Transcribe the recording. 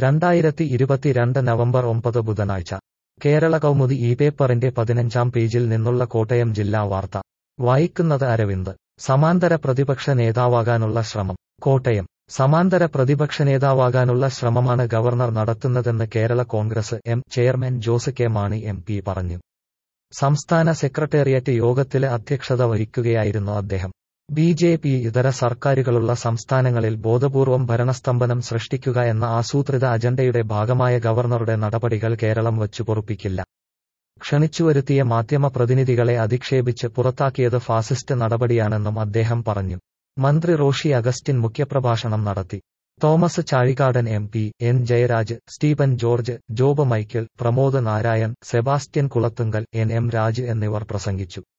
രണ്ടായിരത്തി ഇരുപത്തിരണ്ട് നവംബർ ഒമ്പത് ബുധനാഴ്ച കേരള കൗമുദി ഈ പേപ്പറിന്റെ പതിനഞ്ചാം പേജിൽ നിന്നുള്ള കോട്ടയം ജില്ലാ വാർത്ത വായിക്കുന്നത് അരവിന്ദ് സമാന്തര പ്രതിപക്ഷ നേതാവാകാനുള്ള ശ്രമം കോട്ടയം സമാന്തര പ്രതിപക്ഷ നേതാവാകാനുള്ള ശ്രമമാണ് ഗവർണർ നടത്തുന്നതെന്ന് Kerala Congress M chairman Jose K Mani M P പറഞ്ഞു സംസ്ഥാന സെക്രട്ടേറിയറ്റ് യോഗത്തില് അധ്യക്ഷത വഹിക്കുകയായിരുന്നു അദ്ദേഹം ബി ജെ പി ഇതര സർക്കാരുകളുള്ള സംസ്ഥാനങ്ങളിൽ ബോധപൂർവം ഭരണസ്തംഭനം സൃഷ്ടിക്കുക എന്ന ആസൂത്രിത അജണ്ടയുടെ ഭാഗമായ ഗവർണറുടെ നടപടികൾ കേരളം വച്ചു പൊറുപ്പിക്കില്ല ക്ഷണിച്ചുവരുത്തിയ മാധ്യമ പ്രതിനിധികളെ അധിക്ഷേപിച്ച് പുറത്താക്കിയത് ഫാസിസ്റ്റ് നടപടിയാണെന്നും അദ്ദേഹം പറഞ്ഞു മന്ത്രി റോഷി അഗസ്റ്റിൻ മുഖ്യപ്രഭാഷണം നടത്തി Thomas Chazhikadan M P N Jayaraj Stephen George Job Michael Pramod Narayan Sebastian Kulathunkal N M Raj എന്നിവർ പ്രസംഗിച്ചു